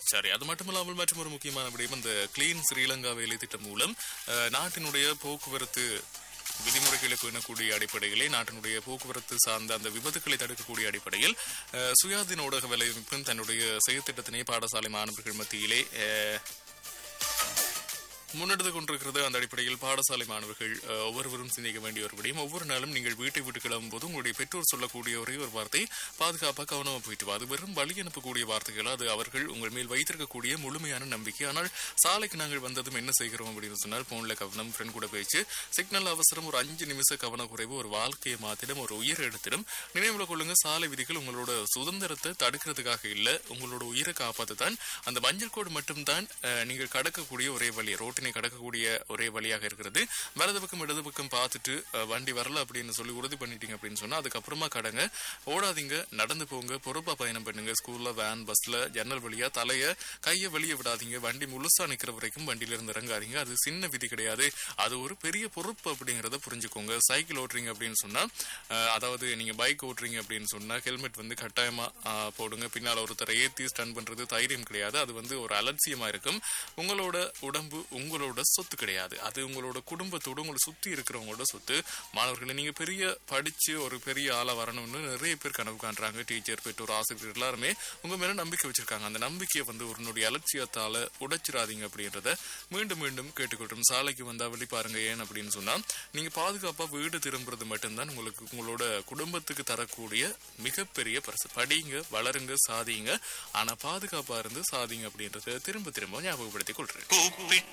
சரி அது மட்டுமல்லாமல் மற்றும் ஒரு முக்கியமான விடயம் இந்த கிளீன் ஸ்ரீலங்கா வேலை திட்டம் மூலம் அஹ், நாட்டினுடைய போக்குவரத்து விதிமுறைகளை பேணக்கூடிய அடிப்படையிலே நாட்டினுடைய போக்குவரத்து சார்ந்த அந்த விபத்துக்களை தடுக்கக்கூடிய அடிப்படையில் அஹ், சுயாதீன ஊடக வலையமைப்பும் தன்னுடைய செயற்திட்டத்தினை பாடசாலை மாணவர்கள் மத்தியிலே அஹ், முன்னெடுத்துக் கொண்டிருக்கிறது அந்த அடிப்படையில் பாடசாலை மாணவர்கள் அஹ், ஒவ்வொருவரும் சிந்திக்க வேண்டிய ஒரு விடயம் ஒவ்வொரு நாளும் நீங்கள் வீட்டை விட்டு கிளம்பும் போது உங்களுடைய பெற்றோர் சொல்லக்கூடிய ஒரே ஒரு வார்த்தை பாதுகாப்பாக கவனமா போயிட்டு வா அது வெறும் வழி அனுப்பக்கூடிய வார்த்தைகள் அது அவர்கள் உங்கள் மேல் வைத்திருக்கக்கூடிய முழுமையான நம்பிக்கை ஆனால் சாலைக்கு நாங்கள் வந்ததும் என்ன செய்கிறோம் அப்படின்னு சொன்னால் போன்ல கவனம் ஃப்ரெண்ட் கூட பேச்சு சிக்னல் அவசரம் ஒரு அஞ்சு நிமிஷ கவனக்குறைவு ஒரு வாழ்க்கையை மாத்திடம் ஒரு உயிர் எடுத்திடும் நினைவுல கொள்ளுங்க சாலை விதிகள் உங்களோட சுதந்திரத்தை தடுக்கிறதுக்காக இல்ல உங்களோட உயிரை காப்பாத்த தான் அந்த மஞ்சள் கோடு மட்டும்தான் அஹ், நீங்கள் கடக்கக்கூடிய ஒரே வழி ரோட்டினை கடக்கக்கூடிய ஒரே வழியாக இருக்கிறது வலது பக்கம் இடது பக்கம் பார்த்துட்டு அஹ், வண்டி வரல அப்படின்னு சொல்லி உறுதி பண்ணிட்டீங்க அப்படின்னு சொன்னா அதுக்கப்புறமா கடங்க ஓடாதீங்க நடந்து போங்க பொறுப்பா பயணம் பண்ணுங்க ஸ்கூல்ல வேன் பஸ்ல ஜன்னல் வழியா தலைய கையை வெளியே விடாதீங்க வண்டி முழுசா நிக்கிற வரைக்கும் வண்டியில இருந்து இறங்காதீங்க அது சின்ன விதி கிடையாது அது ஒரு பெரிய பொறுப்பு அப்படிங்கறத புரிஞ்சுக்கோங்க சைக்கிள் ஓட்டுறீங்க அப்படின்னு சொன்னா அஹ், அதாவது நீங்க பைக் ஓட்டுறீங்க அப்படின்னு சொன்னா ஹெல்மெட் வந்து கட்டாயமா அஹ், போடுங்க பின்னால ஒருத்தரை ஏத்தி ஸ்டன் பண்றது தைரியம் கிடையாது அது வந்து ஒரு அலட்சியமா இருக்கும் உங்களோட உடம்பு உங்களோட சொத்து கிடையாது அது உங்களோட குடும்பத்தோட உங்களை சுத்தி இருக்கிறவங்களோட சொத்து மாணவர்களை நீங்க பெரிய படிச்சு ஒரு பெரிய ஆளா வரணும்னு நிறைய பேர் கனவு காண்றாங்க டீச்சர் பெற்றோர் ஆசிரியர் எல்லாருமே உங்க மேல நம்பிக்கை வச்சிருக்காங்க அந்த நம்பிக்கையை வந்து உன்னுடைய அலட்சியத்தால உடைச்சிடாதீங்க அப்படின்றத மீண்டும் மீண்டும் கேட்டுக்கொள்றோம் சாலைக்கு வந்தா வெளி பாருங்க ஏன் அப்படின்னு சொன்னா நீங்க பாதுகாப்பா வீடு திரும்புறது மட்டும்தான் உங்களுக்கு உங்களோட குடும்பத்துக்கு தரக்கூடிய மிகப்பெரிய பரிசு படிங்க வளருங்க சாதிங்க ஆனா பாதுகாப்பா இருந்து சாதிங்க அப்படின்றத திரும்ப திரும்ப ஞாபகப்படுத்திக் கொள்றேன் கூப்பிட்டு